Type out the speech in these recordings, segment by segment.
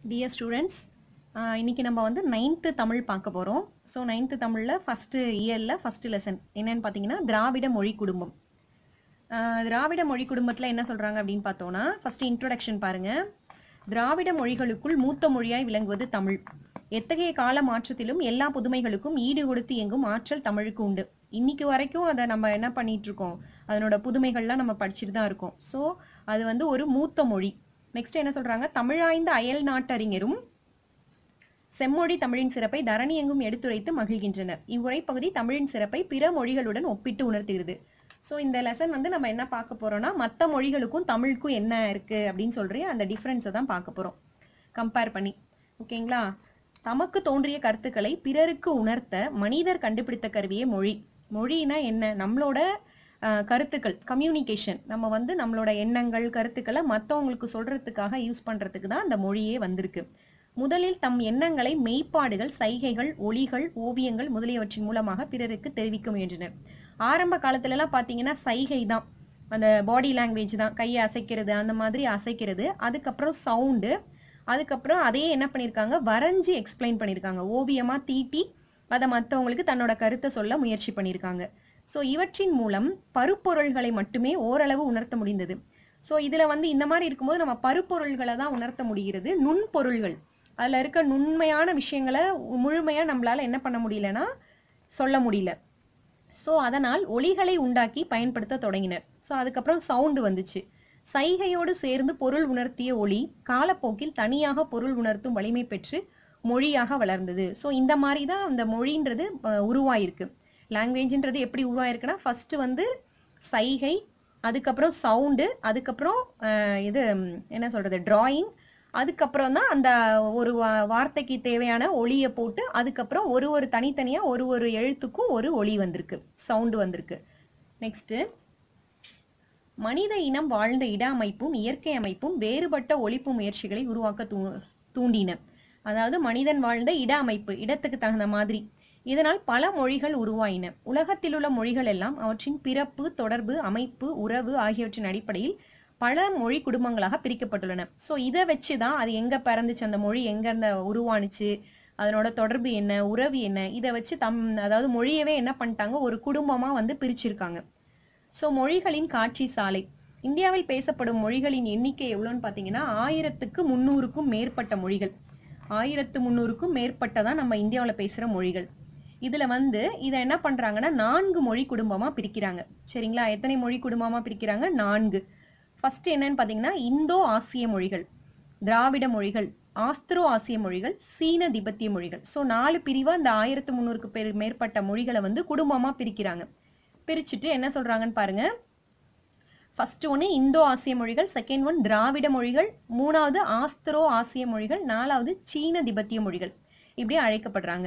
dear students இன்னைக்கு நம்ம வந்து நைன்த்து தமிழ் பார்க்க போகிறோம் ஸோ நைன்த்து தமிழில் ஃபஸ்ட்டு இயரில் ஃபஸ்ட்டு லெசன் என்னன்னு பார்த்தீங்கன்னா திராவிட மொழி குடும்பம் ஆஹ் திராவிட மொழி குடும்பத்தில் என்ன சொல்கிறாங்க அப்படின்னு பார்த்தோன்னா ஃபஸ்ட்டு இன்ட்ரோடக்ஷன் பாருங்க திராவிட மொழிகளுக்குள் மூத்த மொழியாய் விளங்குவது தமிழ் எத்தகைய கால மாற்றத்திலும் எல்லா புதுமைகளுக்கும் ஈடு கொடுத்து இயங்கும் ஆற்றல் தமிழுக்கு உண்டு இன்னைக்கு வரைக்கும் அதை நம்ம என்ன பண்ணிட்டு இருக்கோம் அதனோட புதுமைகள்லாம் நம்ம படிச்சுட்டு தான் இருக்கோம் ஸோ அது வந்து ஒரு மூத்த மொழி நெக்ஸ்ட் என்ன சொல்றாங்க தமிழாய்ந்த அயல் நாட்டறிஞரும் செம்மொழி தமிழின் சிறப்பை தரணி எங்கும் எடுத்துரைத்து மகிழ்கின்றனர் இவ்வுரை பகுதி தமிழின் சிறப்பை பிற மொழிகளுடன் ஒப்பிட்டு உணர்த்துகிறது ஸோ இந்த லெசன் வந்து நம்ம என்ன பார்க்க போறோம்னா மற்ற மொழிகளுக்கும் தமிழுக்கும் என்ன இருக்கு அப்படின்னு சொல்றேன் அந்த டிஃப்ரென்ஸை தான் பார்க்க போறோம் கம்பேர் பண்ணி ஓகேங்களா தமக்கு தோன்றிய கருத்துக்களை பிறருக்கு உணர்த்த மனிதர் கண்டுபிடித்த கருவியே மொழி மொழினா என்ன நம்மளோட அஹ், கருத்துக்கள் கம்யூனிகேஷன் நம்ம வந்து நம்மளோட எண்ணங்கள் கருத்துக்களை மற்றவங்களுக்கு சொல்றதுக்காக யூஸ் பண்றதுக்கு தான் அந்த மொழியே வந்திருக்கு முதலில் தம் எண்ணங்களை மெய்ப்பாடுகள் சைகைகள் ஒளிகள் ஓவியங்கள் முதலியவற்றின் மூலமாக பிறருக்கு தெரிவிக்க முயன்றனர் ஆரம்ப காலத்துல எல்லாம் பாத்தீங்கன்னா சைகை தான் அந்த பாடி லாங்குவேஜ் தான் கையை அசைக்கிறது அந்த மாதிரி அசைக்கிறது அதுக்கப்புறம் சவுண்டு அதுக்கப்புறம் அதையே என்ன பண்ணியிருக்காங்க வரைஞ்சி எக்ஸ்பிளைன் பண்ணியிருக்காங்க ஓவியமா தீட்டி அதை மற்றவங்களுக்கு தன்னோட கருத்தை சொல்ல முயற்சி பண்ணியிருக்காங்க ஸோ இவற்றின் மூலம் பருப்பொருள்களை மட்டுமே ஓரளவு உணர்த்த முடிந்தது ஸோ இதுல வந்து இந்த மாதிரி இருக்கும்போது நம்ம பருப்பொருள்களை தான் உணர்த்த முடிகிறது நுண்பொருள்கள் அதுல இருக்க நுண்மையான விஷயங்களை முழுமையா நம்மளால என்ன பண்ண முடியலன்னா சொல்ல முடியல ஸோ அதனால் ஒலிகளை உண்டாக்கி பயன்படுத்த தொடங்கினர் ஸோ அதுக்கப்புறம் சவுண்டு வந்துச்சு சைகையோடு சேர்ந்து பொருள் உணர்த்திய ஒளி காலப்போக்கில் தனியாக பொருள் உணர்த்தும் வலிமை பெற்று மொழியாக வளர்ந்தது ஸோ இந்த மாதிரி தான் அந்த மொழின்றது அஹ், உருவாயிருக்கு லாங்குவேஜ்ன்றது எப்படி உருவாயிருக்குன்னா ஃபர்ஸ்ட் வந்து சைகை அதுக்கப்புறம் சவுண்டு அதுக்கப்புறம் அஹ், இது ம், என்ன சொல்றது டிராயிங் அதுக்கப்புறம் தான் அந்த ஒரு வா- வார்த்தைக்கு தேவையான ஒளியை போட்டு அதுக்கப்புறம் ஒரு ஒரு தனித்தனியா ஒரு ஒரு எழுத்துக்கும் ஒரு ஒளி வந்திருக்கு சவுண்டு வந்திருக்கு நெக்ஸ்ட் மனித இனம் வாழ்ந்த இட அமைப்பும் இயற்கை அமைப்பும் வேறுபட்ட ஒழிப்பு முயற்சிகளை உருவாக்க தூ தூண்டின அதாவது மனிதன் வாழ்ந்த இட அமைப்பு இடத்துக்கு தகுந்த மாதிரி இதனால் பல மொழிகள் உருவாயின உலகத்தில் உள்ள மொழிகள் எல்லாம் அவற்றின் பிறப்பு தொடர்பு அமைப்பு உறவு ஆகியவற்றின் அடிப்படையில் பல மொழி குடும்பங்களாக பிரிக்கப்பட்டுள்ளன ஸோ இதை வச்சு தான் அது எங்க பிறந்துச்சு அந்த மொழி எங்க இருந்த உருவானுச்சு அதனோட தொடர்பு என்ன உறவு என்ன இதை வச்சு தம் அதாவது மொழியவே என்ன பண்ணிட்டாங்க ஒரு குடும்பமா வந்து பிரிச்சிருக்காங்க ஸோ மொழிகளின் காட்சி சாலை இந்தியாவில் பேசப்படும் மொழிகளின் எண்ணிக்கை எவ்வளோன்னு பார்த்தீங்கன்னா ஆயிரத்துக்கு முந்நூறுக்கும் மேற்பட்ட மொழிகள் ஆயிரத்து முந்நூறுக்கும் மேற்பட்டதான் நம்ம இந்தியாவில் பேசுகிற மொழிகள் இதுல வந்து இதை என்ன பண்றாங்கன்னா நான்கு மொழி குடும்பமா பிரிக்கிறாங்க சரிங்களா எத்தனை மொழி குடும்பமா பிரிக்கிறாங்க நான்கு ஃபர்ஸ்ட் என்னன்னு பார்த்தீங்கன்னா இந்தோ ஆசிய மொழிகள் திராவிட மொழிகள் ஆஸ்திரோ ஆசிய மொழிகள் சீன திபெத்திய மொழிகள் ஸோ நாலு பிரிவா இந்த ஆயிரத்து முந்நூறுக்கு பேர் மேற்பட்ட மொழிகளை வந்து குடும்பமா பிரிக்கிறாங்க பிரிச்சுட்டு என்ன சொல்றாங்கன்னு பாருங்க ஃபர்ஸ்ட் ஒன்று இந்தோ ஆசிய மொழிகள் செகண்ட் ஒன் திராவிட மொழிகள் மூணாவது ஆஸ்திரோ ஆசிய மொழிகள் நாலாவது சீன திபெத்திய மொழிகள் இப்படி அழைக்கப்படுறாங்க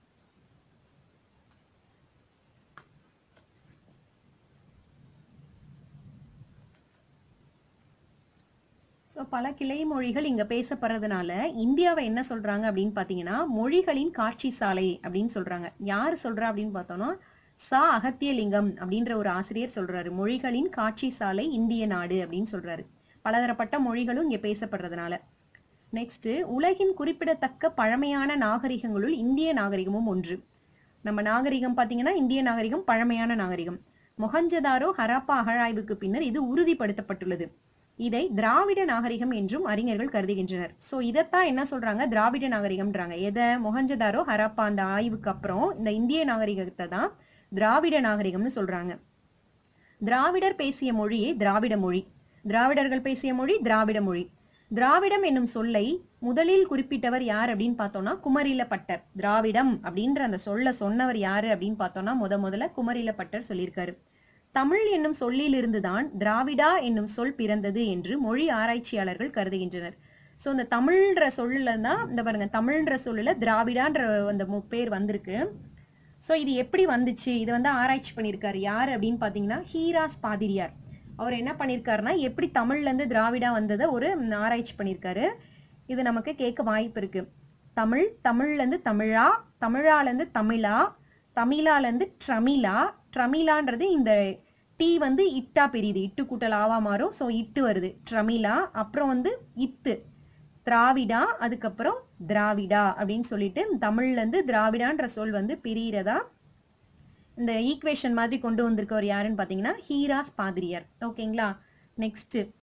ஸோ பல கிளை மொழிகள் இங்க பேசப்படுறதுனால இந்தியாவை என்ன சொல்றாங்க அப்படின்னு பாத்தீங்கன்னா மொழிகளின் காட்சி சாலை அப்படின்னு சொல்றாங்க யார் சொல்றா அப்படின்னு பார்த்தோம்னா சா அகத்தியலிங்கம் அப்படின்ற ஒரு ஆசிரியர் சொல்றாரு மொழிகளின் காட்சி சாலை இந்திய நாடு அப்படின்னு சொல்றாரு பலதரப்பட்ட மொழிகளும் இங்க பேசப்படுறதுனால நெக்ஸ்ட் உலகின் குறிப்பிடத்தக்க பழமையான நாகரிகங்களுள் இந்திய நாகரிகமும் ஒன்று நம்ம நாகரிகம் பாத்தீங்கன்னா இந்திய நாகரிகம் பழமையான நாகரிகம் மொஹஞ்சதாரோ ஹராப்பா அகழாய்வுக்கு பின்னர் இது உறுதிப்படுத்தப்பட்டுள்ளது இதை திராவிட நாகரிகம் என்றும் அறிஞர்கள் கருதுகின்றனர் சோ இதைத்தான் என்ன சொல்றாங்க திராவிட நாகரிகம்ன்றாங்க எதை மொஹஞ்சதாரோ ஹராப்பா அந்த ஆய்வுக்கு அப்புறம் இந்த இந்திய நாகரிகத்தை தான் திராவிட நாகரிகம்னு சொல்றாங்க திராவிடர் பேசிய மொழியே திராவிட மொழி திராவிடர்கள் பேசிய மொழி திராவிட மொழி திராவிடம் என்னும் சொல்லை முதலில் குறிப்பிட்டவர் யார் அப்படின்னு பார்த்தோம்னா குமரில பட்டர் திராவிடம் அப்படின்ற அந்த சொல்ல சொன்னவர் யாரு அப்படின்னு பார்த்தோம்னா முத முதல்ல குமரில பட்டர் சொல்லியிருக்காரு தமிழ் என்னும் சொல்லிலிருந்துதான் திராவிடா என்னும் சொல் பிறந்தது என்று மொழி ஆராய்ச்சியாளர்கள் கருதுகின்றனர் சோ இந்த தமிழ்ன்ற சொல்லுல தான் இந்த பாருங்க தமிழ்ன்ற சொல்லுல திராவிடான்ற அந்த மு- பேர் வந்திருக்கு சோ இது எப்படி வந்துச்சு இது வந்து ஆராய்ச்சி பண்ணியிருக்காரு யார் அப்படின்னு பாத்தீங்கன்னா ஹீராஸ் பாதிரியார் அவர் என்ன பண்ணியிருக்காருன்னா எப்படி தமிழ்ல இருந்து திராவிடா வந்ததை ஒரு ம், ஆராய்ச்சி பண்ணியிருக்காரு இது நமக்கு கேட்க வாய்ப்பு இருக்கு தமிழ் தமிழ்ல இருந்து தமிழா தமிழால இருந்து தமிழா தமிழால இருந்து ட்ரமிழா ட்ரமிழான்றது இந்த டி வந்து இட்டா பெரியுது இட்டு கூட்டல் ஆவா மாறும் ஸோ இட்டு வருது ட்ரமிழா அப்புறம் வந்து இத்து திராவிடா அதுக்கப்புறம் திராவிடா அப்படின்னு சொல்லிட்டு தமிழ்ல இருந்து திராவிடான்ற சொல் வந்து பிரியறதா இந்த ஈக்குவேஷன் மாதிரி கொண்டு வந்திருக்கவர் யாருன்னு பார்த்தீங்கன்னா ஹீராஸ் பாதிரியார் ஓகேங்களா நெக்ஸ்ட்